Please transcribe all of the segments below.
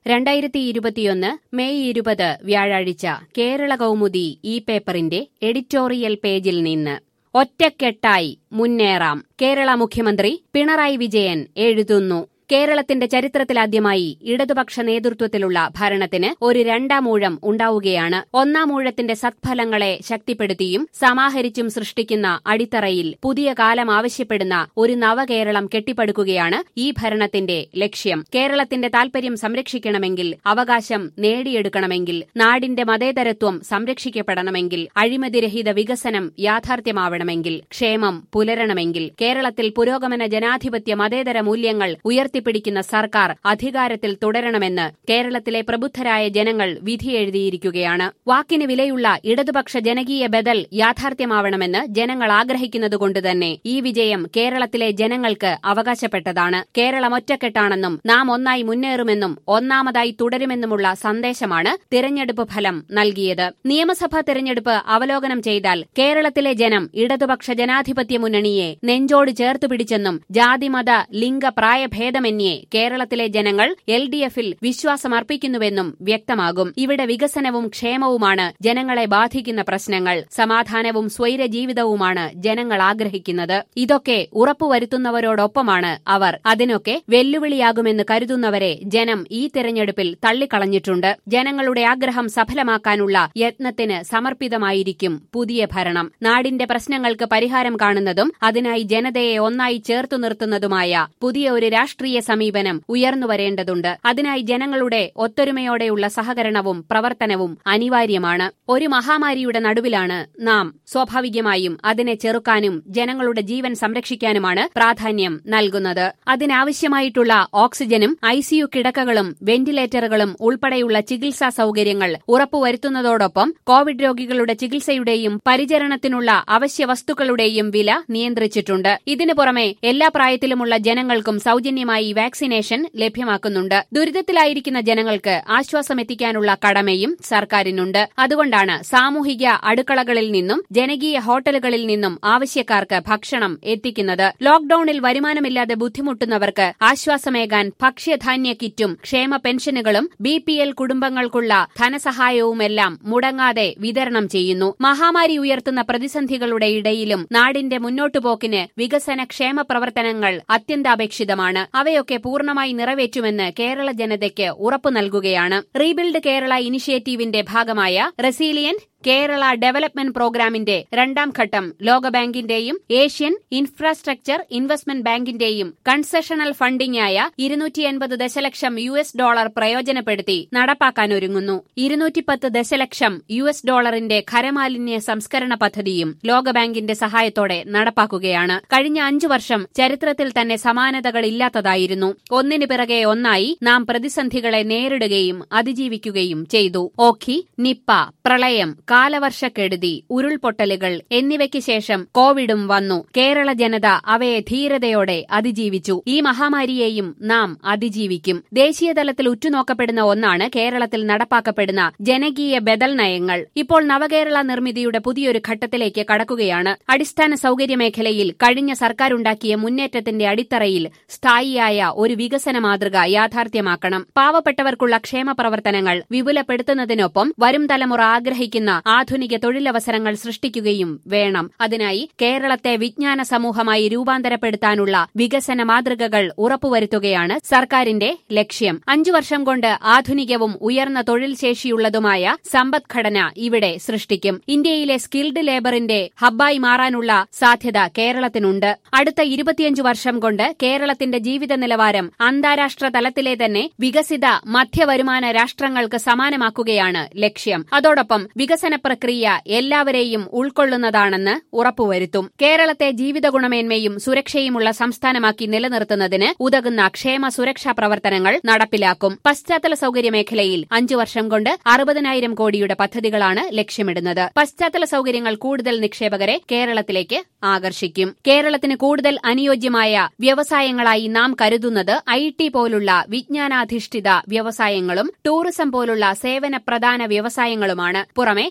രണ്ടായിരത്തി ഇരുപത്തിയൊന്ന് മെയ് ഇരുപത് വ്യാഴാഴ്ച കേരള കൗമുദി ഈ പേപ്പറിന്റെ എഡിറ്റോറിയൽ പേജിൽ നിന്ന് ഒറ്റക്കെട്ടായി മുന്നേറാം കേരള മുഖ്യമന്ത്രി പിണറായി വിജയൻ എഴുതുന്നു കേരളത്തിന്റെ ചരിത്രത്തിലാദ്യമായി ഇടതുപക്ഷ നേതൃത്വത്തിലുള്ള ഭരണത്തിന് ഒരു രണ്ടാം ഊഴം ഉണ്ടാവുകയാണ് ഒന്നാം ഊഴത്തിന്റെ സത്ഫലങ്ങളെ ശക്തിപ്പെടുത്തിയും സമാഹരിച്ചും സൃഷ്ടിക്കുന്ന അടിത്തറയിൽ പുതിയ കാലം ആവശ്യപ്പെടുന്ന ഒരു നവകേരളം കെട്ടിപ്പടുക്കുകയാണ് ഈ ഭരണത്തിന്റെ ലക്ഷ്യം കേരളത്തിന്റെ താൽപര്യം സംരക്ഷിക്കണമെങ്കിൽ അവകാശം നേടിയെടുക്കണമെങ്കിൽ നാടിന്റെ മതേതരത്വം സംരക്ഷിക്കപ്പെടണമെങ്കിൽ അഴിമതിരഹിത വികസനം യാഥാർത്ഥ്യമാവണമെങ്കിൽ ക്ഷേമം പുലരണമെങ്കിൽ കേരളത്തിൽ പുരോഗമന ജനാധിപത്യ മതേതര മൂല്യങ്ങൾ ഉയർത്തിപ്പിടിക്കുന്ന സർക്കാർ അധികാരത്തിൽ തുടരണമെന്ന് കേരളത്തിലെ പ്രബുദ്ധരായ ജനങ്ങൾ വിധിയെഴുതിയിരിക്കുകയാണ് വാക്കിന് വിലയുള്ള ഇടതുപക്ഷ ജനകീയ ബദൽ യാഥാർത്ഥ്യമാവണമെന്ന് ജനങ്ങൾ ആഗ്രഹിക്കുന്നതുകൊണ്ട് തന്നെ ഈ വിജയം കേരളത്തിലെ ജനങ്ങൾക്ക് അവകാശപ്പെട്ടതാണ് കേരളം ഒറ്റക്കെട്ടാണെന്നും നാം ഒന്നായി മുന്നേറുമെന്നും ഒന്നാമതായി തുടരുമെന്നുമുള്ള സന്ദേശമാണ് തിരഞ്ഞെടുപ്പ് ഫലം നൽകിയത് നിയമസഭാ തിരഞ്ഞെടുപ്പ് അവലോകനം ചെയ്താൽ കേരളത്തിലെ ജനം ഇടതുപക്ഷ ജനാധിപത്യ മുന്നണിയെ നെഞ്ചോട് ചേർത്തുപിടിച്ചെന്നും ജാതിമത ലിംഗ പ്രായഭേദമന്യേ കേരളത്തിലെ ജനങ്ങൾ എൽ ഡി എഫിൽ വിശ്വാസമർപ്പിക്കുന്നുവെന്നും വ്യക്തമാകും ഇവിടെ വികസനവും ക്ഷേമവുമാണ് ജനങ്ങളെ ബാധിക്കുന്ന പ്രശ്നങ്ങൾ സമാധാനവും സ്വൈര ജീവിതവുമാണ് ജനങ്ങൾ ആഗ്രഹിക്കുന്നത് ഇതൊക്കെ ഉറപ്പുവരുത്തുന്നവരോടൊപ്പമാണ് അവർ അതിനൊക്കെ വെല്ലുവിളിയാകുമെന്ന് കരുതുന്നവരെ ജനം ഈ തിരഞ്ഞെടുപ്പിൽ തള്ളിക്കളഞ്ഞിട്ടുണ്ട് ജനങ്ങളുടെ ആഗ്രഹം സഫലമാക്കാനുള്ള യത്നത്തിന് സമർപ്പിതമായിരിക്കും പുതിയ ഭരണം നാടിന്റെ പ്രശ്നങ്ങൾക്ക് പരിഹാരം കാണുന്നതും അതിനായി ജനതയെ ഒന്നായി ചേർത്തു നിർത്തുന്നതുമായ പുതിയ ഒരു രാഷ്ട്രീയ സമീപനം ഉയർന്നുവരേണ്ടതുണ്ട് അതിനായി ജനങ്ങളുടെ ഒത്തൊരുമയോടെയുള്ള സഹകരണവും പ്രവർത്തനവും അനിവാര്യമാണ് ഒരു മഹാമാരിയുടെ നടുവിലാണ് നാം സ്വാഭാവികമായും അതിനെ ചെറുക്കാനും ജനങ്ങളുടെ ജീവൻ സംരക്ഷിക്കാനുമാണ് പ്രാധാന്യം നൽകുന്നത് അതിനാവശ്യമായിട്ടുള്ള ഓക്സിജനും ഐസിയു കിടക്കകളും വെന്റിലേറ്ററുകളും ഉൾപ്പെടെയുള്ള ചികിത്സാ സൌകര്യങ്ങൾ ഉറപ്പുവരുത്തുന്നതോടൊപ്പം കോവിഡ് രോഗികളുടെ ചികിത്സയുടെയും പരിചരണത്തിനുള്ള അവശ്യ വസ്തുക്കളുടെയും വില നിയന്ത്രിച്ചിട്ടുണ്ട് ഇതിനു പുറമെ എല്ലാ പ്രായത്തിലുമുള്ള ജനങ്ങൾക്കും സൌജന്യമായി വാക്സിനേഷൻ ലഭ്യമാക്കുന്നുണ്ട് ദുരിതത്തിലായിരിക്കുന്ന ജനങ്ങൾക്ക് ആശ്വാസമെത്തിക്കാനുള്ള കടമയും സർക്കാരിനുണ്ട് അതുകൊണ്ടാണ് സാമൂഹിക അടുക്കളകളിൽ നിന്നും ജനകീയ ഹോട്ടലുകളിൽ നിന്നും ആവശ്യക്കാർക്ക് ഭക്ഷണം എത്തിക്കുന്നത് ലോക്ഡൌണിൽ വരുമാനമില്ലാതെ ബുദ്ധിമുട്ടുന്നവർക്ക് ആശ്വാസമേകാൻ ഭക്ഷ്യധാന്യ കിറ്റും ക്ഷേമ പെൻഷനുകളും ബി പി എൽ കുടുംബങ്ങൾക്കുള്ള ധനസഹായവുമെല്ലാം മുടങ്ങാതെ വിതരണം ചെയ്യുന്നു മഹാമാരി ഉയർത്തുന്ന പ്രതിസന്ധികളുടെ ഇടയിലും നാടിന്റെ മുന്നോട്ടുപോക്കിന് വികസന ക്ഷേമ പ്രവർത്തനങ്ങൾ അത്യന്താപേക്ഷിതമാണ് അവയൊക്കെ പൂർണ്ണമായി നിറവേറ്റുമെന്ന് കേരള ജനതയ്ക്ക് ഉറപ്പു നൽകുകയാണ് റീബിൽഡ് കേരള ഇനിഷ്യേറ്റീവിന്റെ ഭാഗമായ റെസീലിയന്റ് കേരള ഡെവലപ്മെന്റ് പ്രോഗ്രാമിന്റെ രണ്ടാം ഘട്ടം ലോകബാങ്കിന്റെയും ഏഷ്യൻ ഇൻഫ്രാസ്ട്രക്ചർ ഇൻവെസ്റ്റ്മെന്റ് ബാങ്കിന്റെയും കൺസെഷണൽ ഫണ്ടിംഗായ ഇരുന്നൂറ്റി എൺപത് ദശലക്ഷം യു എസ് ഡോളർ പ്രയോജനപ്പെടുത്തി നടപ്പാക്കാനൊരുങ്ങുന്നു ഇരുന്നൂറ്റിപ്പത്ത് ദശലക്ഷം യു എസ് ഡോളറിന്റെ ഖരമാലിന്യ സംസ്കരണ പദ്ധതിയും ലോകബാങ്കിന്റെ സഹായത്തോടെ നടപ്പാക്കുകയാണ് കഴിഞ്ഞ അഞ്ചു വർഷം ചരിത്രത്തിൽ തന്നെ സമാനതകളില്ലാത്തതായിരുന്നു ഒന്നിനു പിറകെ ഒന്നായി നാം പ്രതിസന്ധികളെ നേരിടുകയും അതിജീവിക്കുകയും ചെയ്തു ഓഖി നിപ്പ പ്രളയം കാലവർഷക്കെടുതി ഉരുൾപൊട്ടലുകൾ എന്നിവയ്ക്ക് ശേഷം കോവിഡും വന്നു കേരള ജനത അവയെ ധീരതയോടെ അതിജീവിച്ചു ഈ മഹാമാരിയെയും നാം അതിജീവിക്കും ദേശീയതലത്തിൽ ഉറ്റുനോക്കപ്പെടുന്ന ഒന്നാണ് കേരളത്തിൽ നടപ്പാക്കപ്പെടുന്ന ജനകീയ ബദൽ നയങ്ങൾ ഇപ്പോൾ നവകേരള നിർമ്മിതിയുടെ പുതിയൊരു ഘട്ടത്തിലേക്ക് കടക്കുകയാണ് അടിസ്ഥാന സൌകര്യ മേഖലയിൽ കഴിഞ്ഞ സർക്കാരുണ്ടാക്കിയ മുന്നേറ്റത്തിന്റെ അടിത്തറയിൽ സ്ഥായിയായ ഒരു വികസന മാതൃക യാഥാർത്ഥ്യമാക്കണം പാവപ്പെട്ടവർക്കുള്ള ക്ഷേമ പ്രവർത്തനങ്ങൾ വിപുലപ്പെടുത്തുന്നതിനൊപ്പം വരും തലമുറ ആഗ്രഹിക്കുന്ന ആധുനിക തൊഴിലവസരങ്ങൾ സൃഷ്ടിക്കുകയും വേണം അതിനായി കേരളത്തെ വിജ്ഞാന സമൂഹമായി രൂപാന്തരപ്പെടുത്താനുള്ള വികസന മാതൃകകൾ ഉറപ്പുവരുത്തുകയാണ് സർക്കാരിന്റെ ലക്ഷ്യം അഞ്ചു വർഷം കൊണ്ട് ആധുനികവും ഉയർന്ന തൊഴിൽ ശേഷിയുള്ളതുമായ സമ്പദ്ഘടന ഇവിടെ സൃഷ്ടിക്കും ഇന്ത്യയിലെ സ്കിൽഡ് ലേബറിന്റെ ഹബ്ബായി മാറാനുള്ള സാധ്യത കേരളത്തിനുണ്ട് അടുത്ത ഇരുപത്തിയഞ്ചു വർഷം കൊണ്ട് കേരളത്തിന്റെ ജീവിത നിലവാരം അന്താരാഷ്ട്ര തലത്തിലെ തന്നെ വികസിത മധ്യവരുമാന രാഷ്ട്രങ്ങൾക്ക് സമാനമാക്കുകയാണ് ലക്ഷ്യം അതോടൊപ്പം വികസന പ്രക്രിയ എല്ലാവരെയും ഉൾക്കൊള്ളുന്നതാണെന്ന് ഉറപ്പുവരുത്തും കേരളത്തെ ജീവിത ഗുണമേന്മയും സുരക്ഷയുമുള്ള സംസ്ഥാനമാക്കി നിലനിർത്തുന്നതിന് ഉതകുന്ന ക്ഷേമ സുരക്ഷാ പ്രവർത്തനങ്ങൾ നടപ്പിലാക്കും പശ്ചാത്തല സൌകര്യ മേഖലയിൽ അഞ്ചു വർഷം കൊണ്ട് അറുപതിനായിരം കോടിയുടെ പദ്ധതികളാണ് ലക്ഷ്യമിടുന്നത് പശ്ചാത്തല സൌകര്യങ്ങൾ കൂടുതൽ നിക്ഷേപകരെ കേരളത്തിലേക്ക് ആകർഷിക്കും കേരളത്തിന് കൂടുതൽ അനുയോജ്യമായ വ്യവസായങ്ങളായി നാം കരുതുന്നത് ഐ ടി പോലുള്ള വിജ്ഞാനാധിഷ്ഠിത വ്യവസായങ്ങളും ടൂറിസം പോലുള്ള സേവന പ്രധാന വ്യവസായങ്ങളുമാണ് പുറമെ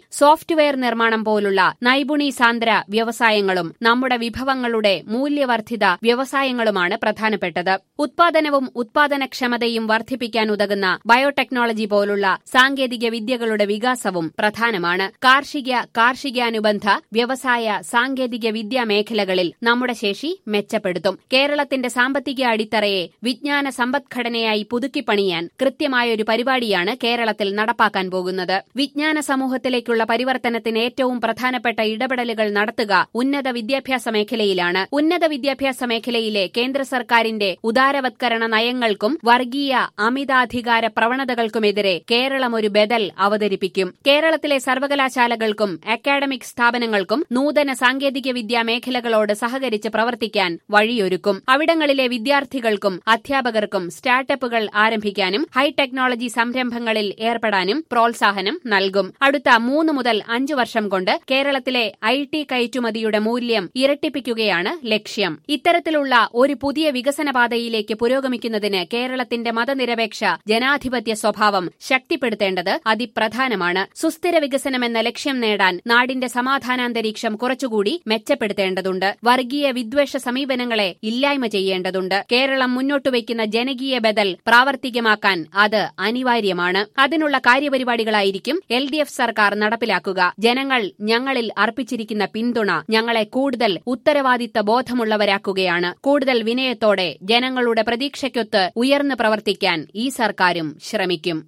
സോഫ്റ്റ്വെയർ നിർമ്മാണം പോലുള്ള നൈപുണി സാന്ദ്ര വ്യവസായങ്ങളും നമ്മുടെ വിഭവങ്ങളുടെ മൂല്യവർദ്ധിത വ്യവസായങ്ങളുമാണ് പ്രധാനപ്പെട്ടത് ഉത്പാദനവും ഉത്പാദനക്ഷമതയും വർദ്ധിപ്പിക്കാൻ ഉതകുന്ന ബയോടെക്നോളജി പോലുള്ള സാങ്കേതിക വിദ്യകളുടെ വികാസവും പ്രധാനമാണ് കാർഷിക കാർഷികാനുബന്ധ വ്യവസായ സാങ്കേതിക വിദ്യാ മേഖലകളിൽ നമ്മുടെ ശേഷി മെച്ചപ്പെടുത്തും കേരളത്തിന്റെ സാമ്പത്തിക അടിത്തറയെ വിജ്ഞാന സമ്പദ്ഘടനയായി പുതുക്കിപ്പണിയാൻ കൃത്യമായൊരു പരിപാടിയാണ് കേരളത്തിൽ നടപ്പാക്കാൻ പോകുന്നത് വിജ്ഞാന സമൂഹത്തിലേക്കുള്ള പരിവർത്തനത്തിന് ഏറ്റവും പ്രധാനപ്പെട്ട ഇടപെടലുകൾ നടത്തുക ഉന്നത വിദ്യാഭ്യാസ മേഖലയിലാണ് ഉന്നത വിദ്യാഭ്യാസ മേഖലയിലെ കേന്ദ്ര സർക്കാരിന്റെ ഉദാരവത്കരണ നയങ്ങൾക്കും വർഗീയ അമിതാധികാര പ്രവണതകൾക്കുമെതിരെ കേരളം ഒരു ബദൽ അവതരിപ്പിക്കും കേരളത്തിലെ സർവകലാശാലകൾക്കും അക്കാഡമിക് സ്ഥാപനങ്ങൾക്കും നൂതന സാങ്കേതിക വിദ്യാ മേഖലകളോട് സഹകരിച്ച് പ്രവർത്തിക്കാൻ വഴിയൊരുക്കും അവിടങ്ങളിലെ വിദ്യാർത്ഥികൾക്കും അധ്യാപകർക്കും സ്റ്റാർട്ടപ്പുകൾ ആരംഭിക്കാനും ഹൈ ടെക്നോളജി സംരംഭങ്ങളിൽ ഏർപ്പെടാനും പ്രോത്സാഹനം നൽകും അടുത്ത മൂന്ന് മുതൽ അഞ്ചു വർഷം കൊണ്ട് കേരളത്തിലെ ഐ ടി കയറ്റുമതിയുടെ മൂല്യം ഇരട്ടിപ്പിക്കുകയാണ് ലക്ഷ്യം ഇത്തരത്തിലുള്ള ഒരു പുതിയ വികസന പാതയിലേക്ക് പുരോഗമിക്കുന്നതിന് കേരളത്തിന്റെ മതനിരപേക്ഷ ജനാധിപത്യ സ്വഭാവം ശക്തിപ്പെടുത്തേണ്ടത് അതിപ്രധാനമാണ് സുസ്ഥിര വികസനമെന്ന ലക്ഷ്യം നേടാൻ നാടിന്റെ സമാധാനാന്തരീക്ഷം കുറച്ചുകൂടി മെച്ചപ്പെടുത്തേണ്ടതുണ്ട് വർഗീയ വിദ്വേഷ സമീപനങ്ങളെ ഇല്ലായ്മ ചെയ്യേണ്ടതുണ്ട് കേരളം മുന്നോട്ടുവയ്ക്കുന്ന ജനകീയ ബദൽ പ്രാവർത്തികമാക്കാൻ അത് അനിവാര്യമാണ് അതിനുള്ള കാര്യപരിപാടികളായിരിക്കും എൽ ഡി എഫ് സർക്കാർ നടപ്പിലാക്കുക ജനങ്ങൾ ഞങ്ങളിൽ അർപ്പിച്ചിരിക്കുന്ന പിന്തുണ ഞങ്ങളെ കൂടുതൽ ഉത്തരവാദിത്ത ബോധമുള്ളവരാക്കുകയാണ് കൂടുതൽ വിനയത്തോടെ ജനങ്ങളുടെ പ്രതീക്ഷയ്ക്കൊത്ത് ഉയർന്നു പ്രവർത്തിക്കാൻ ഈ സർക്കാരും ശ്രമിക്കും